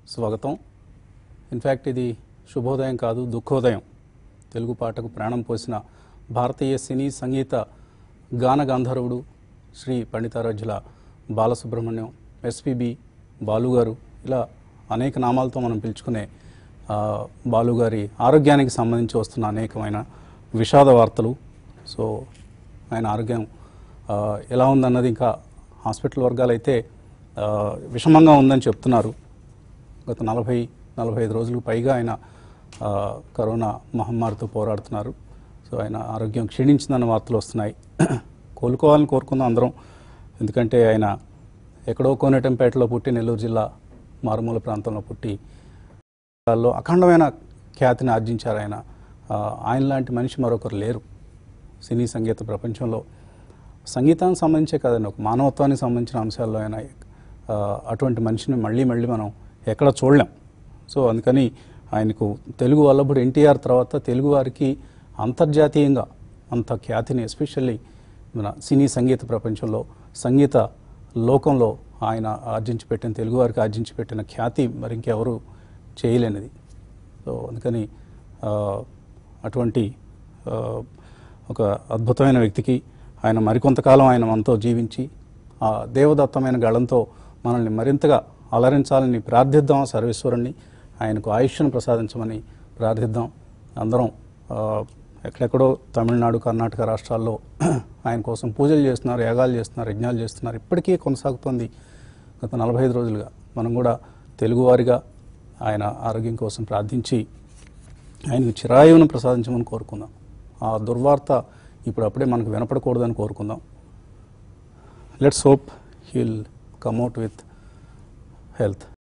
స్వాగతం ఇన్ఫ్యాక్ట్ ఇది శుభోదయం కాదు దుఃఖోదయం తెలుగు పాటకు ప్రాణం పోసిన భారతీయ సినీ సంగీత గాన గాంధర్వుడు శ్రీ పండితారాధ్యుల బాలసుబ్రహ్మణ్యం ఎస్పిబి బాలుగారు ఇలా అనేక నామాలతో మనం పిలుచుకునే ఆ, బాలుగారి ఆరోగ్యానికి సంబంధించి వస్తున్న అనేకమైన విషాద వార్తలు సో ఆయన ఆరోగ్యం ఆ, ఎలా ఉందన్నది ఇంకా హాస్పిటల్ వర్గాలు అయితే ఆ, విషమంగా ఉందని చెప్తున్నారు గత నలభై నలభై ఐదు రోజులు పైగా ఆయన ఆ, కరోనా మహమ్మారితో పోరాడుతున్నారు సో ఆయన ఆరోగ్యం క్షీణించిందన్న వార్తలు వస్తున్నాయి కోలుకోవాలని కోరుకుందాం అందరం ఎందుకంటే ఆయన ఎక్కడో కోనేటంపేటలో పుట్టి నెల్లూరు జిల్లా మారుమూల ప్రాంతంలో పుట్టి లో అఖండమైన ఖ్యాతిని ఆర్జించారు ఆయన ఆ, ఆయన లాంటి మనిషి మరొకరు లేరు సినీ సంగీత ప్రపంచంలో సంగీతానికి సంబంధించే కదండి ఒక మానవత్వానికి సంబంధించిన అంశాల్లో ఆయన ఆ, అటువంటి మనిషిని మళ్ళీ మళ్ళీ మనం ఎక్కడ చూడలేం సో అందుకని ఆయనకు తెలుగు వల్లభుడు ఎన్టీఆర్ తర్వాత తెలుగు వారికి అంతర్జాతీయంగా అంత ఖ్యాతిని ఎస్పెషల్లీ మన సినీ సంగీత ప్రపంచంలో సంగీత లోకంలో ఆయన ఆర్జించి పెట్టిన తెలుగు వారికి ఆర్జించి పెట్టిన ఖ్యాతి మరి ఇంకెవరు చేయలేనిది సో అందుకని ఆ, అటువంటి ఆ, ఒక అద్భుతమైన వ్యక్తికి ఆయన మరికొంతకాలం ఆయన మనతో జీవించి ఆ దేవదత్తమైన గళంతో మనల్ని మరింతగా అలరించాలని ప్రార్థిద్దాం సర్వేశ్వరుణ్ణి ఆయనకు ఆయుష్ను ప్రసాదించమని ప్రార్థిద్దాం అందరం ఆ, ఎక్కడెక్కడో తమిళనాడు కర్ణాటక రాష్ట్రాల్లో ఆయన కోసం పూజలు చేస్తున్నారు యాగాలు చేస్తున్నారు యజ్ఞాలు చేస్తున్నారు ఇప్పటికీ కొనసాగుతోంది గత నలభై ఐదు రోజులుగా మనం కూడా తెలుగువారిగా ఆయన ఆరోగ్యం కోసం ప్రార్థించి ఆయనకు చిరాయువును ప్రసాదించమని కోరుకుందాం ఆ దుర్వార్త ఇప్పుడు అప్పుడే మనకు వినపడకూడదని కోరుకుందాం let's hope heal come out with health